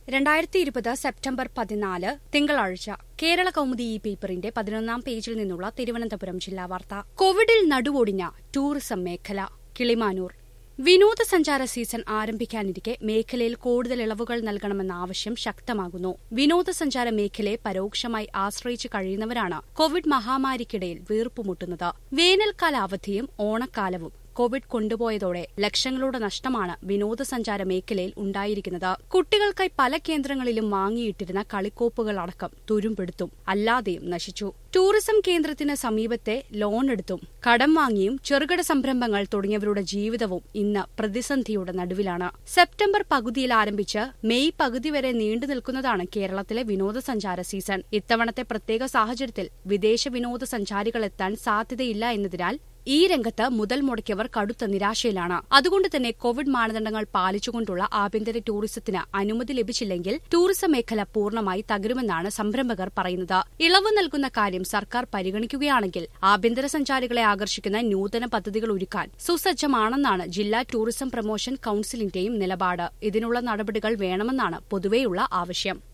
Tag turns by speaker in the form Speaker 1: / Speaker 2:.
Speaker 1: രണ്ടായിരത്തി ഇരുപത് സെപ്റ്റംബർ പതിനാല് തിങ്കളാഴ്ച കേരള കൗമുദി ഈ പേപ്പറിന്റെ പതിനൊന്നാം പേജിൽ നിന്നുള്ള തിരുവനന്തപുരം ജില്ലാ വാർത്ത കോവിഡിൽ നടുവൊടിഞ്ഞ ടൂറിസം മേഖല കിളിമാനൂർ വിനോദസഞ്ചാര സീസൺ ആരംഭിക്കാനിരിക്കെ മേഖലയിൽ കൂടുതൽ ഇളവുകൾ നൽകണമെന്ന ആവശ്യം ശക്തമാകുന്നു വിനോദസഞ്ചാര മേഖലയെ പരോക്ഷമായി ആശ്രയിച്ച് കഴിയുന്നവരാണ് കോവിഡ് മഹാമാരിക്കിടയിൽ വീർപ്പുമുട്ടുന്നത് വേനൽക്കാല അവധിയും ഓണക്കാലവും കോവിഡ് കൊണ്ടുപോയതോടെ ലക്ഷങ്ങളുടെ നഷ്ടമാണ് വിനോദസഞ്ചാര മേഖലയിൽ ഉണ്ടായിരിക്കുന്നത് കുട്ടികൾക്കായി പല കേന്ദ്രങ്ങളിലും വാങ്ങിയിട്ടിരുന്ന കളിക്കോപ്പുകൾ അടക്കം തുരുമ്പെടുത്തും അല്ലാതെയും നശിച്ചു ടൂറിസം കേന്ദ്രത്തിന് സമീപത്തെ ലോൺ എടുത്തും കടം വാങ്ങിയും ചെറുകിട സംരംഭങ്ങൾ തുടങ്ങിയവരുടെ ജീവിതവും ഇന്ന് പ്രതിസന്ധിയുടെ നടുവിലാണ് സെപ്റ്റംബർ പകുതിയിൽ ആരംഭിച്ച് മെയ് പകുതി വരെ നീണ്ടു നിൽക്കുന്നതാണ് കേരളത്തിലെ വിനോദസഞ്ചാര സീസൺ ഇത്തവണത്തെ പ്രത്യേക സാഹചര്യത്തിൽ വിദേശ വിനോദസഞ്ചാരികൾ എത്താൻ സാധ്യതയില്ല എന്നതിനാൽ ഈ രംഗത്ത് മുതൽ മുടക്കിയവർ കടുത്ത നിരാശയിലാണ് അതുകൊണ്ട് തന്നെ കോവിഡ് മാനദണ്ഡങ്ങൾ പാലിച്ചുകൊണ്ടുള്ള ആഭ്യന്തര ടൂറിസത്തിന് അനുമതി ലഭിച്ചില്ലെങ്കിൽ ടൂറിസം മേഖല പൂർണ്ണമായി തകരുമെന്നാണ് സംരംഭകർ പറയുന്നത് ഇളവ് നൽകുന്ന കാര്യം സർക്കാർ പരിഗണിക്കുകയാണെങ്കിൽ ആഭ്യന്തര സഞ്ചാരികളെ ആകർഷിക്കുന്ന നൂതന പദ്ധതികൾ ഒരുക്കാൻ സുസജ്ജമാണെന്നാണ് ജില്ലാ ടൂറിസം പ്രൊമോഷൻ കൌൺസിലിന്റെയും നിലപാട് ഇതിനുള്ള നടപടികൾ വേണമെന്നാണ് പൊതുവെയുള്ള ആവശ്യം